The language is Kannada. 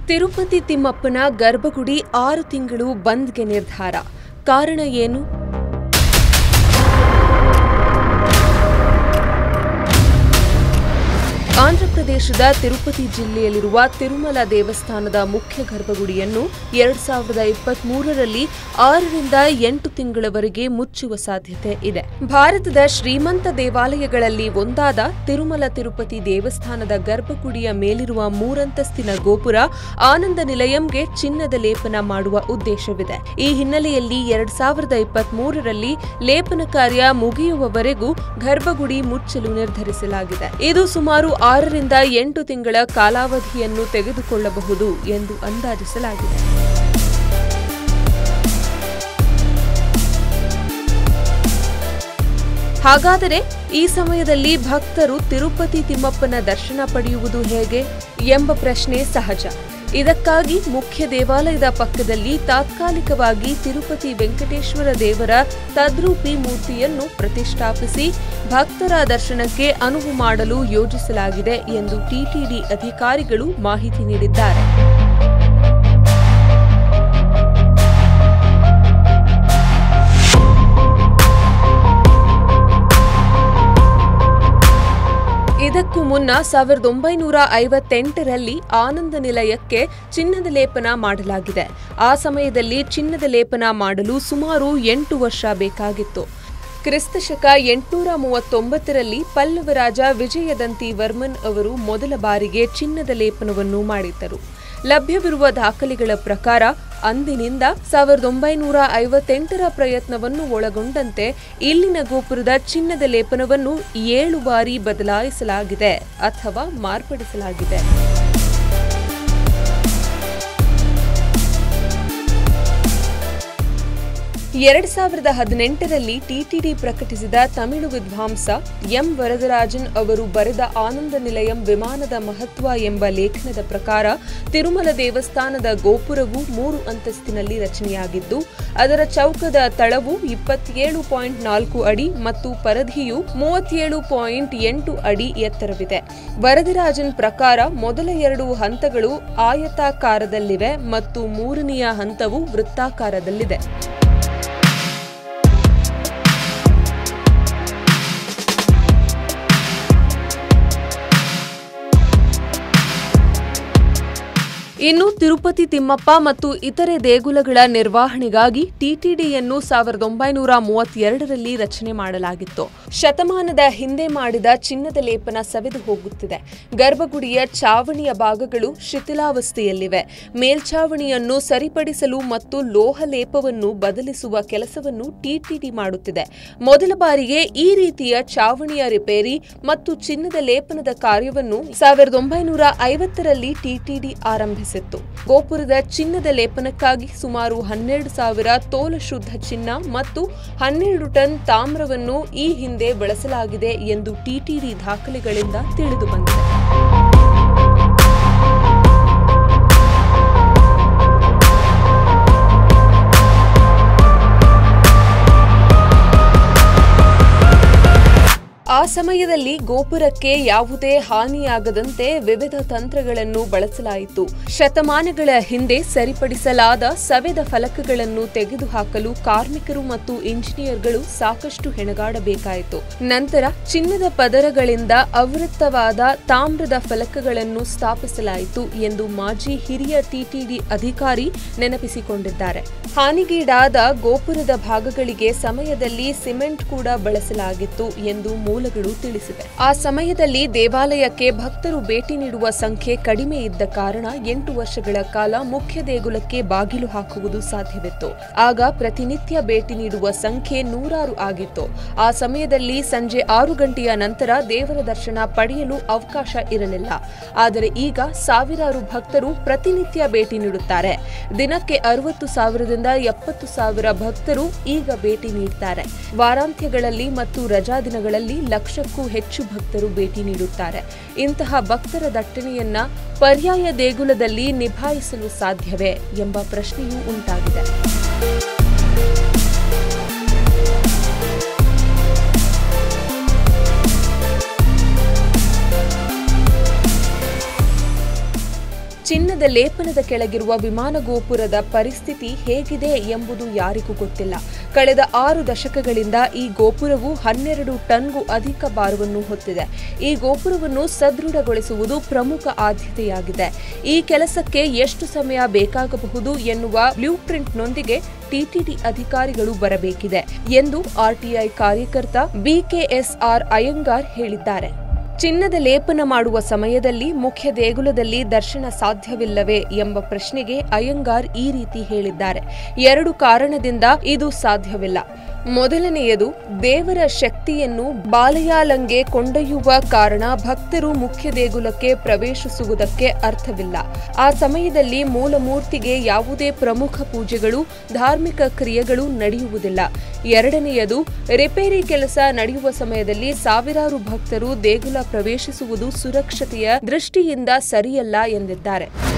ತಿರುಪತಿ ತಿಮ್ಮಪ್ಪನ ಗರ್ಭಗುಡಿ ಆರು ತಿಂಗಳು ಬಂದ್ಗೆ ನಿರ್ಧಾರ ಕಾರಣ ಏನು ಆಂಧ್ರಪ್ರದೇಶದ ತಿರುಪತಿ ಜಿಲ್ಲೆಯಲ್ಲಿರುವ ತಿರುಮಲ ದೇವಸ್ಥಾನದ ಮುಖ್ಯ ಗರ್ಭಗುಡಿಯನ್ನು ಎರಡ್ ಸಾವಿರದ ಇಪ್ಪತ್ಮೂರರಲ್ಲಿ ಆರರಿಂದ ಎಂಟು ತಿಂಗಳವರೆಗೆ ಮುಚ್ಚುವ ಸಾಧ್ಯತೆ ಇದೆ ಭಾರತದ ಶ್ರೀಮಂತ ದೇವಾಲಯಗಳಲ್ಲಿ ಒಂದಾದ ತಿರುಮಲ ತಿರುಪತಿ ದೇವಸ್ಥಾನದ ಗರ್ಭಗುಡಿಯ ಮೇಲಿರುವ ಮೂರಂತಸ್ತಿನ ಗೋಪುರ ಆನಂದ ನಿಲಯಂಗೆ ಚಿನ್ನದ ಲೇಪನ ಮಾಡುವ ಉದ್ದೇಶವಿದೆ ಈ ಹಿನ್ನೆಲೆಯಲ್ಲಿ ಎರಡ್ ಸಾವಿರದ ಇಪ್ಪತ್ಮೂರರಲ್ಲಿ ಲೇಪನ ಕಾರ್ಯ ಮುಗಿಯುವವರೆಗೂ ಗರ್ಭಗುಡಿ ಮುಚ್ಚಲು ನಿರ್ಧರಿಸಲಾಗಿದೆ ಇದು ಸುಮಾರು ಆರರಿಂದ ಎಂಟು ತಿಂಗಳ ಕಾಲಾವಧಿಯನ್ನು ತೆಗೆದುಕೊಳ್ಳಬಹುದು ಎಂದು ಅಂದಾಜಿಸಲಾಗಿದೆ ಹಾಗಾದರೆ ಈ ಸಮಯದಲ್ಲಿ ಭಕ್ತರು ತಿರುಪತಿ ತಿಮ್ಮಪ್ಪನ ದರ್ಶನ ಪಡೆಯುವುದು ಹೇಗೆ ಎಂಬ ಪ್ರಶ್ನೆ ಸಹಜ ಇದಕ್ಕಾಗಿ ಮುಖ್ಯ ದೇವಾಲಯದ ಪಕ್ಕದಲ್ಲಿ ತಾತ್ಕಾಲಿಕವಾಗಿ ತಿರುಪತಿ ವೆಂಕಟೇಶ್ವರ ದೇವರ ತದ್ರೂಪಿ ಮೂರ್ತಿಯನ್ನು ಪ್ರತಿಷ್ಠಾಪಿಸಿ ಭಕ್ತರ ದರ್ಶನಕ್ಕೆ ಅನುವು ಮಾಡಲು ಯೋಜಿಸಲಾಗಿದೆ ಎಂದು ಟಿಟಿಡಿ ಅಧಿಕಾರಿಗಳು ಮಾಹಿತಿ ನೀಡಿದ್ದಾರೆ ಇದಕ್ಕೂ ಮುನ್ನ ಸಾವಿರದ ಒಂಬೈನೂರ ಐವತ್ತೆಂಟರಲ್ಲಿ ಆನಂದ ನಿಲಯಕ್ಕೆ ಚಿನ್ನದ ಲೇಪನ ಮಾಡಲಾಗಿದೆ ಆ ಸಮಯದಲ್ಲಿ ಚಿನ್ನದ ಲೇಪನ ಮಾಡಲು ಸುಮಾರು ಎಂಟು ವರ್ಷ ಬೇಕಾಗಿತ್ತು ಕ್ರಿಸ್ತಶಕ ಎಂಟುನೂರ ಮೂವತ್ತೊಂಬತ್ತರಲ್ಲಿ ಪಲ್ಲವ ರಾಜ ವಿಜಯದಂತಿ ವರ್ಮನ್ ಅವರು ಮೊದಲ ಬಾರಿಗೆ ಚಿನ್ನದ ಲೇಪನವನ್ನು ಮಾಡಿದ್ದರು ಲಭ್ಯವಿರುವ ದಾಖಲೆಗಳ ಪ್ರಕಾರ ಅಂದಿನಿಂದ ಸಾವಿರದ ಒಂಬೈನೂರ ಐವತ್ತೆಂಟರ ಪ್ರಯತ್ನವನ್ನು ಒಳಗೊಂಡಂತೆ ಇಲ್ಲಿನ ಗೋಪುರದ ಚಿನ್ನದ ಲೇಪನವನ್ನು ಏಳು ಬಾರಿ ಬದಲಾಯಿಸಲಾಗಿದೆ ಅಥವಾ ಮಾರ್ಪಡಿಸಲಾಗಿದೆ ಎರಡ್ ಸಾವಿರದ ಹದಿನೆಂಟರಲ್ಲಿ ಟಿಟಿಡಿ ಪ್ರಕಟಿಸಿದ ತಮಿಳು ವಿದ್ವಾಂಸ ಎಂ ವರದರಾಜನ್ ಅವರು ಬರೆದ ಆನಂದ ನಿಲಯಂ ವಿಮಾನದ ಮಹತ್ವ ಎಂಬ ಲೇಖನದ ಪ್ರಕಾರ ತಿರುಮಲ ದೇವಸ್ಥಾನದ ಗೋಪುರವು ಮೂರು ಅಂತಸ್ತಿನಲ್ಲಿ ರಚನೆಯಾಗಿದ್ದು ಅದರ ಚೌಕದ ತಳವು ಇಪ್ಪತ್ತೇಳು ಪಾಯಿಂಟ್ ನಾಲ್ಕು ಅಡಿ ಮತ್ತು ಪರಧಿಯು ಮೂವತ್ತೇಳು ಪಾಯಿಂಟ್ ಎಂಟು ಅಡಿ ಎತ್ತರವಿದೆ ವರದರಾಜನ್ ಪ್ರಕಾರ ಮೊದಲ ಎರಡು ಹಂತಗಳು ಆಯತಾಕಾರದಲ್ಲಿವೆ ಮತ್ತು ಮೂರನೆಯ ಹಂತವು ವೃತ್ತಾಕಾರದಲ್ಲಿದೆ ಇನ್ನು ತಿರುಪತಿ ತಿಮ್ಮಪ್ಪ ಮತ್ತು ಇತರೆ ದೇಗುಲಗಳ ನಿರ್ವಹಣೆಗಾಗಿ ಟಿಟಿಡಿಯನ್ನು ಸಾವಿರದ ಒಂಬೈನೂರ ಮೂವತ್ತೆರಡರಲ್ಲಿ ರಚನೆ ಮಾಡಲಾಗಿತ್ತು ಶತಮಾನದ ಹಿಂದೆ ಮಾಡಿದ ಚಿನ್ನದ ಲೇಪನ ಸವೆದು ಹೋಗುತ್ತಿದೆ ಗರ್ಭಗುಡಿಯ ಚಾವಣಿಯ ಭಾಗಗಳು ಶಿಥಿಲಾವಸ್ಥೆಯಲ್ಲಿವೆ ಮೇಲ್ಛಾವಣಿಯನ್ನು ಸರಿಪಡಿಸಲು ಮತ್ತು ಲೋಹ ಲೇಪವನ್ನು ಬದಲಿಸುವ ಕೆಲಸವನ್ನು ಟಿಟಿಡಿ ಮಾಡುತ್ತಿದೆ ಮೊದಲ ಬಾರಿಗೆ ಈ ರೀತಿಯ ಚಾವಣಿಯ ರಿಪೇರಿ ಮತ್ತು ಚಿನ್ನದ ಲೇಪನದ ಕಾರ್ಯವನ್ನು ಸಾವಿರದ ಒಂಬೈನೂರ ಐವತ್ತರಲ್ಲಿ ಟಿಟಿಡಿ ಆರಂಭಿಸಿತ್ತು ಗೋಪುರದ ಚಿನ್ನದ ಲೇಪನಕ್ಕಾಗಿ ಸುಮಾರು ಹನ್ನೆರಡು ಸಾವಿರ ತೋಲ ಶುದ್ಧ ಚಿನ್ನ ಮತ್ತು ಹನ್ನೆರಡು ಟನ್ ತಾಮ್ರವನ್ನು ಈ ಹಿಂದೆ ಬಳಸಲಾಗಿದೆ ಎಂದು ಟಿಟಿಡಿ ದಾಖಲೆಗಳಿಂದ ತಿಳಿದು ಬಂದಿದೆ ಆ ಸಮಯದಲ್ಲಿ ಗೋಪುರಕ್ಕೆ ಯಾವುದೇ ಹಾನಿಯಾಗದಂತೆ ವಿವಿಧ ತಂತ್ರಗಳನ್ನು ಬಳಸಲಾಯಿತು ಶತಮಾನಗಳ ಹಿಂದೆ ಸರಿಪಡಿಸಲಾದ ಸವೆದ ಫಲಕಗಳನ್ನು ತೆಗೆದುಹಾಕಲು ಕಾರ್ಮಿಕರು ಮತ್ತು ಇಂಜಿನಿಯರ್ಗಳು ಸಾಕಷ್ಟು ಹೆಣಗಾಡಬೇಕಾಯಿತು ನಂತರ ಚಿನ್ನದ ಪದರಗಳಿಂದ ಅವೃತ್ತವಾದ ತಾಮ್ರದ ಫಲಕಗಳನ್ನು ಸ್ಥಾಪಿಸಲಾಯಿತು ಎಂದು ಮಾಜಿ ಹಿರಿಯ ಟಿಟಿಡಿ ಅಧಿಕಾರಿ ನೆನಪಿಸಿಕೊಂಡಿದ್ದಾರೆ ಹಾನಿಗೀಡಾದ ಗೋಪುರದ ಭಾಗಗಳಿಗೆ ಸಮಯದಲ್ಲಿ ಸಿಮೆಂಟ್ ಕೂಡ ಬಳಸಲಾಗಿತ್ತು ಎಂದು ಮೂಲಗಳು ತಿಳಿಸಿವೆ ಆ ಸಮಯದಲ್ಲಿ ದೇವಾಲಯಕ್ಕೆ ಭಕ್ತರು ಭೇಟಿ ನೀಡುವ ಸಂಖ್ಯೆ ಕಡಿಮೆ ಇದ್ದ ಕಾರಣ ಎಂಟು ವರ್ಷಗಳ ಕಾಲ ಮುಖ್ಯ ದೇಗುಲಕ್ಕೆ ಬಾಗಿಲು ಹಾಕುವುದು ಸಾಧ್ಯವಿತ್ತು ಆಗ ಪ್ರತಿನಿತ್ಯ ಭೇಟಿ ನೀಡುವ ಸಂಖ್ಯೆ ನೂರಾರು ಆಗಿತ್ತು ಆ ಸಮಯದಲ್ಲಿ ಸಂಜೆ ಆರು ಗಂಟೆಯ ನಂತರ ದೇವರ ದರ್ಶನ ಪಡೆಯಲು ಅವಕಾಶ ಇರಲಿಲ್ಲ ಆದರೆ ಈಗ ಸಾವಿರಾರು ಭಕ್ತರು ಪ್ರತಿನಿತ್ಯ ಭೇಟಿ ನೀಡುತ್ತಾರೆ ದಿನಕ್ಕೆ ಅರವತ್ತು ಸಾವಿರದಿಂದ ಎಪ್ಪತ್ತು ಸಾವಿರ ಭಕ್ತರು ಈಗ ಭೇಟಿ ನೀಡುತ್ತಾರೆ ವಾರಾಂತ್ಯಗಳಲ್ಲಿ ಮತ್ತು ರಜಾ ದಿನಗಳಲ್ಲಿ ಲಕ್ಷಕ್ಕೂ ಹೆಚ್ಚು ಭಕ್ತರು ಭೇಟಿ ನೀಡುತ್ತಾರೆ ಇಂತಹ ಭಕ್ತರ ದಟ್ಟಣೆಯನ್ನ ಪರ್ಯಾಯ ದೇಗುಲದಲ್ಲಿ ನಿಭಾಯಿಸಲು ಸಾಧ್ಯವೇ ಎಂಬ ಪ್ರಶ್ನೆಯೂ ಉಂಟಾಗಿದೆ ಚಿನ್ನದ ಲೇಪನದ ಕೆಳಗಿರುವ ವಿಮಾನ ಗೋಪುರದ ಪರಿಸ್ಥಿತಿ ಹೇಗಿದೆ ಎಂಬುದು ಯಾರಿಗೂ ಗೊತ್ತಿಲ್ಲ ಕಳೆದ ಆರು ದಶಕಗಳಿಂದ ಈ ಗೋಪುರವು ಹನ್ನೆರಡು ಟನ್ಗೂ ಅಧಿಕ ಭಾರವನ್ನು ಹೊತ್ತಿದೆ ಈ ಗೋಪುರವನ್ನು ಸದೃಢಗೊಳಿಸುವುದು ಪ್ರಮುಖ ಆದ್ಯತೆಯಾಗಿದೆ ಈ ಕೆಲಸಕ್ಕೆ ಎಷ್ಟು ಸಮಯ ಬೇಕಾಗಬಹುದು ಎನ್ನುವ ಬ್ಲೂ ಪ್ರಿಂಟ್ನೊಂದಿಗೆ ಟಿಟಿಡಿ ಅಧಿಕಾರಿಗಳು ಬರಬೇಕಿದೆ ಎಂದು ಆರ್ಟಿಐ ಕಾರ್ಯಕರ್ತ ಬಿಕೆಎಸ್ಆರ್ ಅಯ್ಯಂಗಾರ್ ಹೇಳಿದ್ದಾರೆ ಚಿನ್ನದ ಲೇಪನ ಮಾಡುವ ಸಮಯದಲ್ಲಿ ಮುಖ್ಯ ದೇಗುಲದಲ್ಲಿ ದರ್ಶನ ಸಾಧ್ಯವಿಲ್ಲವೇ ಎಂಬ ಪ್ರಶ್ನೆಗೆ ಅಯ್ಯಂಗಾರ್ ಈ ರೀತಿ ಹೇಳಿದ್ದಾರೆ ಎರಡು ಕಾರಣದಿಂದ ಇದು ಸಾಧ್ಯವಿಲ್ಲ ಮೊದಲನೆಯದು ದೇವರ ಶಕ್ತಿಯನ್ನು ಬಾಲಯಾಲಂಗೆ ಕೊಂಡೊಯ್ಯುವ ಕಾರಣ ಭಕ್ತರು ಮುಖ್ಯ ದೇಗುಲಕ್ಕೆ ಪ್ರವೇಶಿಸುವುದಕ್ಕೆ ಅರ್ಥವಿಲ್ಲ ಆ ಸಮಯದಲ್ಲಿ ಮೂಲಮೂರ್ತಿಗೆ ಯಾವುದೇ ಪ್ರಮುಖ ಪೂಜೆಗಳು ಧಾರ್ಮಿಕ ಕ್ರಿಯೆಗಳು ನಡೆಯುವುದಿಲ್ಲ ಎರಡನೆಯದು ರಿಪೇರಿ ಕೆಲಸ ನಡೆಯುವ ಸಮಯದಲ್ಲಿ ಸಾವಿರಾರು ಭಕ್ತರು ದೇಗುಲ ಪ್ರವೇಶಿಸುವುದು ಸುರಕ್ಷತೆಯ ದೃಷ್ಟಿಯಿಂದ ಸರಿಯಲ್ಲ ಎಂದಿದ್ದಾರೆ